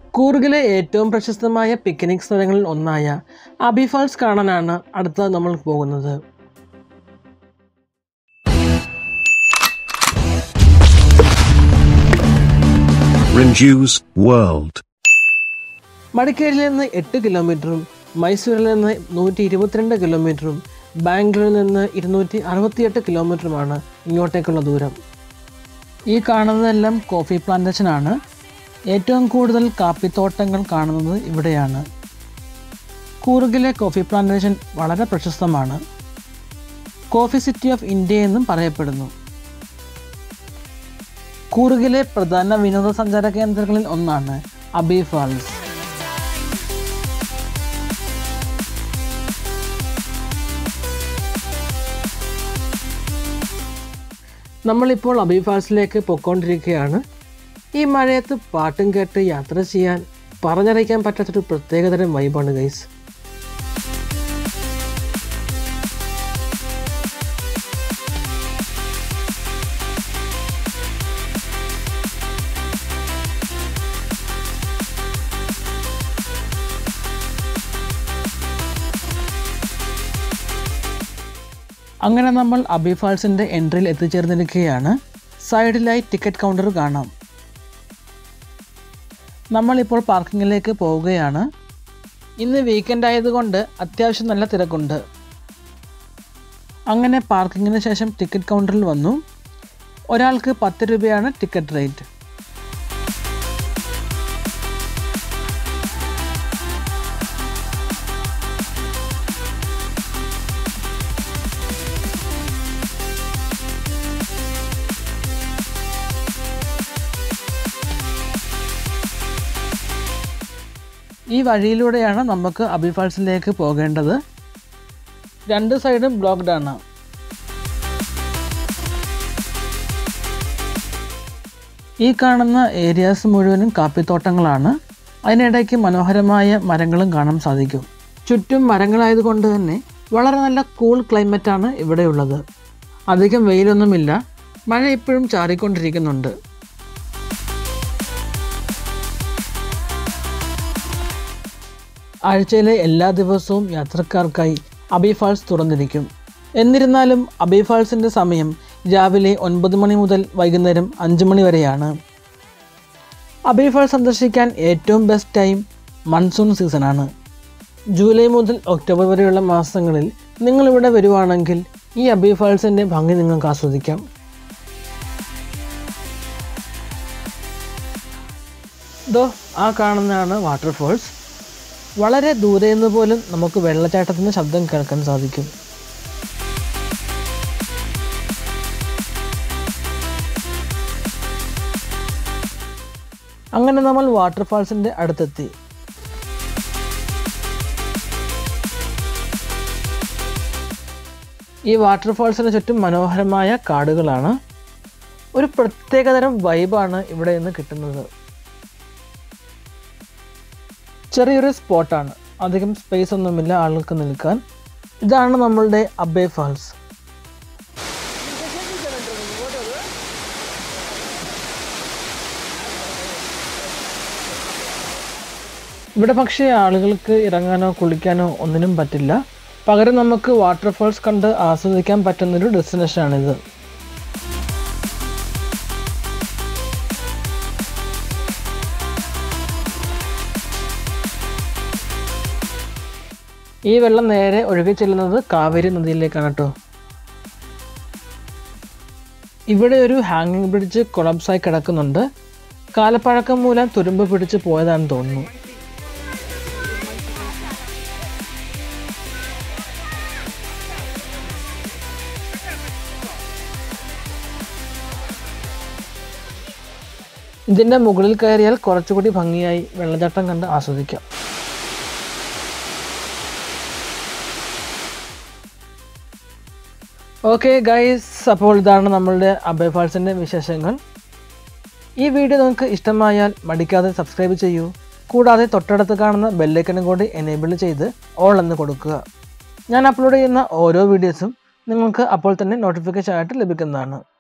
കൂർഗിലെ ഏറ്റവും പ്രശസ്തമായ പിക്നിക് സ്ഥലങ്ങളിൽ ഒന്നായ അബി ഫാൾസ് കാണാനാണ് അടുത്ത നമ്മൾ പോകുന്നത് Rinju's World. മടിക്കേരിയിൽ നിന്ന് എട്ട് കിലോമീറ്ററും മൈസൂരിൽ നിന്ന് നൂറ്റി ഇരുപത്തിരണ്ട് കിലോമീറ്ററും ബാംഗ്ലൂരിൽ നിന്ന് ഇരുന്നൂറ്റി അറുപത്തിയെട്ട് കിലോമീറ്ററുമാണ് ഇങ്ങോട്ടേക്കുള്ള ദൂരം ഈ കാണുന്നതെല്ലാം കോഫി പ്ലാന്റേഷൻ ആണ് ഏറ്റവും കൂടുതൽ കാപ്പിത്തോട്ടങ്ങൾ കാണുന്നത് ഇവിടെയാണ് കൂർഗിലെ കോഫി പ്ലാന്റേഷൻ വളരെ പ്രശസ്തമാണ് കോഫി സിറ്റി ഓഫ് ഇന്ത്യ എന്നും പറയപ്പെടുന്നു കൂർഗിലെ പ്രധാന വിനോദസഞ്ചാര കേന്ദ്രങ്ങളിൽ ഒന്നാണ് അബി ഫാൾസ് നമ്മളിപ്പോൾ അബി ഫാൾസിലേക്ക് പൊയ്ക്കൊണ്ടിരിക്കുകയാണ് ഈ മഴയത്ത് പാട്ടും കേട്ട് യാത്ര ചെയ്യാൻ പറഞ്ഞറിയിക്കാൻ പറ്റാത്തൊരു പ്രത്യേകതരം വൈബാണ് ഗൈസ് അങ്ങനെ നമ്മൾ അബി ഫാൾസിൻ്റെ എൻട്രിയിൽ എത്തിച്ചേർന്നിരിക്കുകയാണ് സൈഡിലായി ടിക്കറ്റ് കൗണ്ടർ കാണാം നമ്മളിപ്പോൾ പാർക്കിങ്ങിലേക്ക് പോവുകയാണ് ഇന്ന് വീക്കെൻഡ് ആയതുകൊണ്ട് അത്യാവശ്യം നല്ല തിരക്കുണ്ട് അങ്ങനെ പാർക്കിങ്ങിന് ശേഷം ടിക്കറ്റ് കൗണ്ടറിൽ വന്നു ഒരാൾക്ക് പത്ത് രൂപയാണ് ടിക്കറ്റ് റേറ്റ് ഈ വഴിയിലൂടെയാണ് നമുക്ക് അബി ഫാൾസിലേക്ക് പോകേണ്ടത് രണ്ട് സൈഡും ബ്ലോക്ക്ഡ് ആണ് ഈ കാണുന്ന ഏരിയാസ് മുഴുവനും കാപ്പിത്തോട്ടങ്ങളാണ് അതിനിടയ്ക്ക് മനോഹരമായ മരങ്ങളും കാണാൻ സാധിക്കും ചുറ്റും മരങ്ങളായതുകൊണ്ട് തന്നെ വളരെ നല്ല കൂൾ ക്ലൈമറ്റാണ് ഇവിടെയുള്ളത് അധികം വെയിലൊന്നുമില്ല മഴ ഇപ്പോഴും ചാറിക്കൊണ്ടിരിക്കുന്നുണ്ട് ആഴ്ചയിലെ എല്ലാ ദിവസവും യാത്രക്കാർക്കായി അബി ഫാൾസ് തുറന്നിരിക്കും എന്നിരുന്നാലും അബി ഫാൾസിൻ്റെ സമയം രാവിലെ ഒൻപത് മണി മുതൽ വൈകുന്നേരം അഞ്ച് മണി വരെയാണ് അബി ഫാൾസ് സന്ദർശിക്കാൻ ഏറ്റവും ബെസ്റ്റ് ടൈം മൺസൂൺ സീസണാണ് ജൂലൈ മുതൽ ഒക്ടോബർ വരെയുള്ള മാസങ്ങളിൽ നിങ്ങളിവിടെ വരുവാണെങ്കിൽ ഈ അബി ഫാൾസിൻ്റെ ഭംഗി നിങ്ങൾക്ക് ആസ്വദിക്കാം ദോ ആ കാണുന്നതാണ് വാട്ടർഫോൾസ് വളരെ ദൂരെ നിന്ന് പോലും നമുക്ക് വെള്ളച്ചാട്ടത്തിൻ്റെ ശബ്ദം കേൾക്കാൻ സാധിക്കും അങ്ങനെ നമ്മൾ വാട്ടർഫാൾസിൻ്റെ അടുത്തെത്തി ഈ വാട്ടർഫാൾസിന് ചുറ്റും മനോഹരമായ കാടുകളാണ് ഒരു പ്രത്യേകതരം വൈബാണ് ഇവിടെ നിന്ന് കിട്ടുന്നത് ചെറിയൊരു സ്പോട്ടാണ് അധികം സ്പേസ് ഒന്നുമില്ല ആളുകൾക്ക് നിൽക്കാൻ ഇതാണ് നമ്മളുടെ അബേ ഫാൾസ് ഇവിടെ പക്ഷേ ആളുകൾക്ക് ഇറങ്ങാനോ കുളിക്കാനോ ഒന്നിനും പറ്റില്ല പകരം നമുക്ക് വാട്ടർഫാൾസ് കണ്ട് ആസ്വദിക്കാൻ പറ്റുന്നൊരു ഡെസ്റ്റിനേഷനാണിത് ഈ വെള്ളം നേരെ ഒഴുകി ചെല്ലുന്നത് കാവേരി നദിയിലേക്കാണ് കേട്ടോ ഇവിടെ ഒരു ഹാങ്ങിങ് ബ്രിഡ്ജ് കൊളാപ്സായി കിടക്കുന്നുണ്ട് കാലപ്പഴക്കം മൂലം തുരുമ്പ് പിടിച്ച് പോയതാണെന്ന് തോന്നുന്നു ഇതിൻ്റെ മുകളിൽ കയറിയാൽ കുറച്ചുകൂടി ഭംഗിയായി വെള്ളച്ചാട്ടം കണ്ട് ആസ്വദിക്കാം ഓക്കെ ഗൈസ് അപ്പോൾ ഇതാണ് നമ്മളുടെ അബേ ഫാൾസിൻ്റെ വിശേഷങ്ങൾ ഈ വീഡിയോ നിങ്ങൾക്ക് ഇഷ്ടമായാൽ മടിക്കാതെ സബ്സ്ക്രൈബ് ചെയ്യൂ കൂടാതെ തൊട്ടടുത്ത് കാണുന്ന ബെല്ലൈക്കനും കൂടി എനേബിൾ ചെയ്ത് ഓൾ എന്ന് കൊടുക്കുക ഞാൻ അപ്ലോഡ് ചെയ്യുന്ന ഓരോ വീഡിയോസും നിങ്ങൾക്ക് അപ്പോൾ തന്നെ നോട്ടിഫിക്കേഷൻ ആയിട്ട് ലഭിക്കുന്നതാണ്